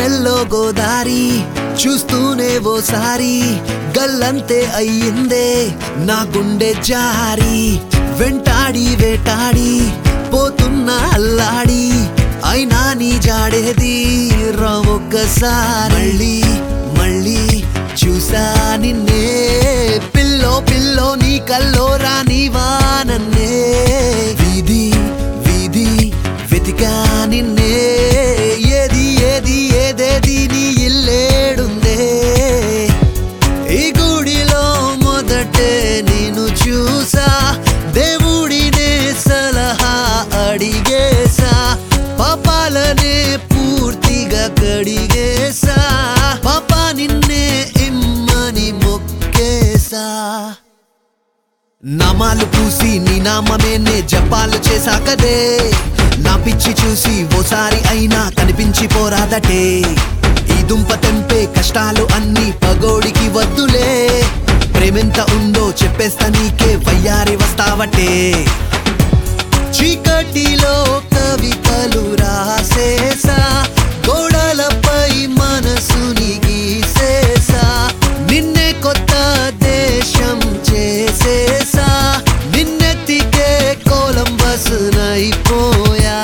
గుండెల్లో గోదారి చూస్తూనే ఓసారి గల్లంతే అయ్యిందే నా గుండె జారి వెంటాడి వేటాడి పోతున్నా అల్లాడి అయినా నీ జాడేది రా ఒక్కసారి మళ్ళీ మళ్ళీ చూసా నిన్నే పిల్లో పిల్లో నీ కల్లో రానివా నన్నే వీధి వీధి వెతికా నిన్నే ఏది ఏది ఏదేది నీ ఇల్లేడుందే ఈ గుడిలో మొదటే నేను చూసా దేవుడినే సలహా అడిగేసా పాపాలనే పూర్తిగా కడిగేసా పాపా నిన్నే ఇమ్మని మొక్కేసా నామాలు పూసి నీ నామమేనే జపాలు చేశాకదే నా పిచ్చి చూసి ఓసారి అయినా కనిపించి పోరాదటే ఈ దుంప తెంపే కష్టాలు అన్ని పగోడికి వద్దులే ప్రేమెంత ఉందో చెప్పేస్తా నీకే వయ్యారి వస్తావటే చీకటిలో కవితలు రాసేసా గోడలపై మనసుని గీసేసా నిన్నే కొత్త దేశం చేసేసా నిన్నెత్తికే కొలంబస్ నైపోయా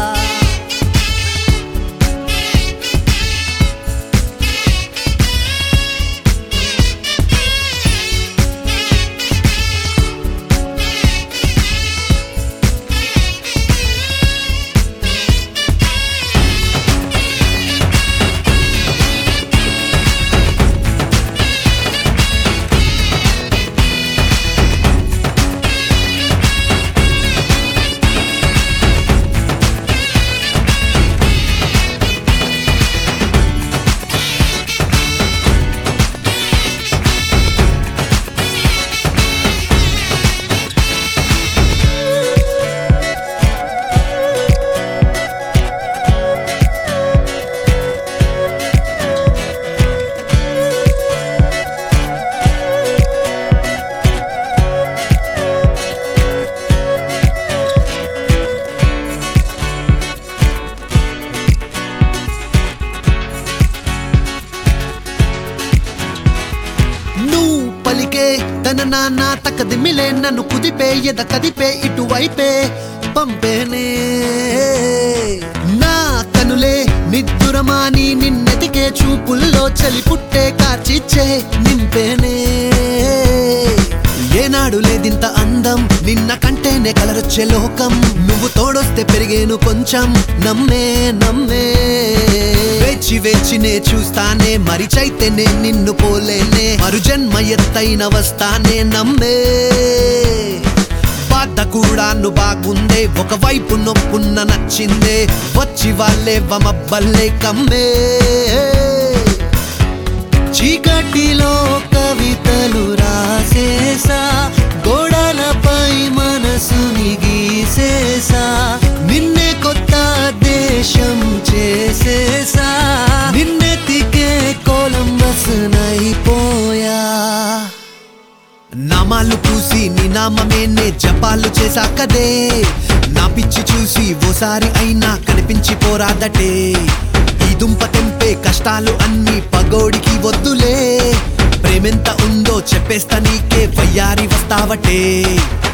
నువ్వు పలికే తన నాన్న తక్కదిమ్మిలే నన్ను కుదిపే ఎద కదిపే ఇటువైపే పంపేనే నా కనులే నిద్దురమాని నిన్నెతికే చూపుల్లో చలి పుట్టే కార్చిచ్చే నింపేనే ఏనాడు లేదింత అందం నిన్న కంటేనే కలరొచ్చే లోకం నువ్వు తోడొస్తే పెరిగేను కొంచెం నమ్మే నమ్మే వేచి వేచినే చూస్తానే మరి చైతేనే నిన్ను పోలేనే మరు జన్మ ఎత్తైన వస్తానే నమ్మే బాధ కూడా నువ్వు బాగుందే ఒకవైపు నొప్పున్న నచ్చిందే వచ్చి వాళ్ళే వమబ్బల్లే కమ్మే చీకటిలో కవితలు రాసేసా గోడలపై మనసుని గీసేసా నిన్నే కొత్త దేశం చేసేసా నిన్నెతికే కొలంబస్ నైపోయా నామాలు పూసి నీ నామమేనే జపాలు చేశాకదే నా పిచ్చి చూసి ఓసారి అయినా కనిపించి పోరాదటే ఈ దుంప తెంపే కష్టాలు అన్ని పగోడికి వద్దులే ప్రేమెంత ఉందో చెప్పేస్తా నీకే వయ్యారి వస్తావటే